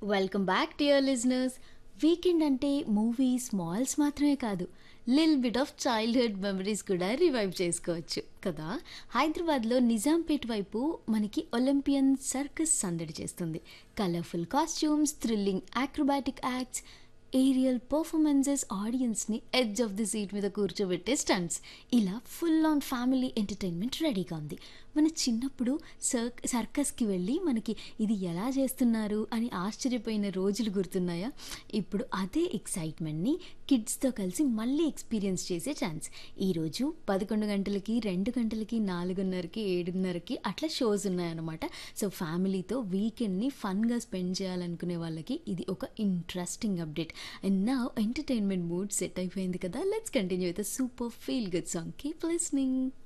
welcome back dear listeners weekend అంటే movies malls మాత్రమే కాదు lil bit of childhood memories కూడా రివైవ్ చేసుకోవచ్చు కదా హైదరాబాద్లో నిజాంపేట్ వైపు మనకి ఒలింపియన్ సర్కస్ సందడి చేస్తుంది colourful costumes thrilling acrobatic acts aerial performances ఆడియన్స్ని ఎడ్జ్ ఆఫ్ ది సీట్ మీద కూర్చోబెట్టే స్టంట్స్ ఇలా ఫుల్ ఆన్ ఫ్యామిలీ ఎంటర్టైన్మెంట్ రెడీగా ఉంది మన చిన్నప్పుడు సర్క్ సర్కస్కి వెళ్ళి మనకి ఇది ఎలా చేస్తున్నారు అని ఆశ్చర్యపోయిన రోజులు గుర్తున్నాయా ఇప్పుడు అదే ఎక్సైట్మెంట్ని కిడ్స్తో కలిసి మళ్ళీ ఎక్స్పీరియన్స్ చేసే ఛాన్స్ ఈరోజు పదకొండు గంటలకి రెండు గంటలకి నాలుగున్నరకి ఏడున్నరకి అట్లా షోస్ ఉన్నాయన్నమాట సో ఫ్యామిలీతో వీకెండ్ని ఫన్గా స్పెండ్ చేయాలనుకునే వాళ్ళకి ఇది ఒక ఇంట్రెస్టింగ్ అప్డేట్ అండ్ నా ఎంటర్టైన్మెంట్ మూడ్ సెట్ అయిపోయింది కదా let's continue with super feel good song keep listening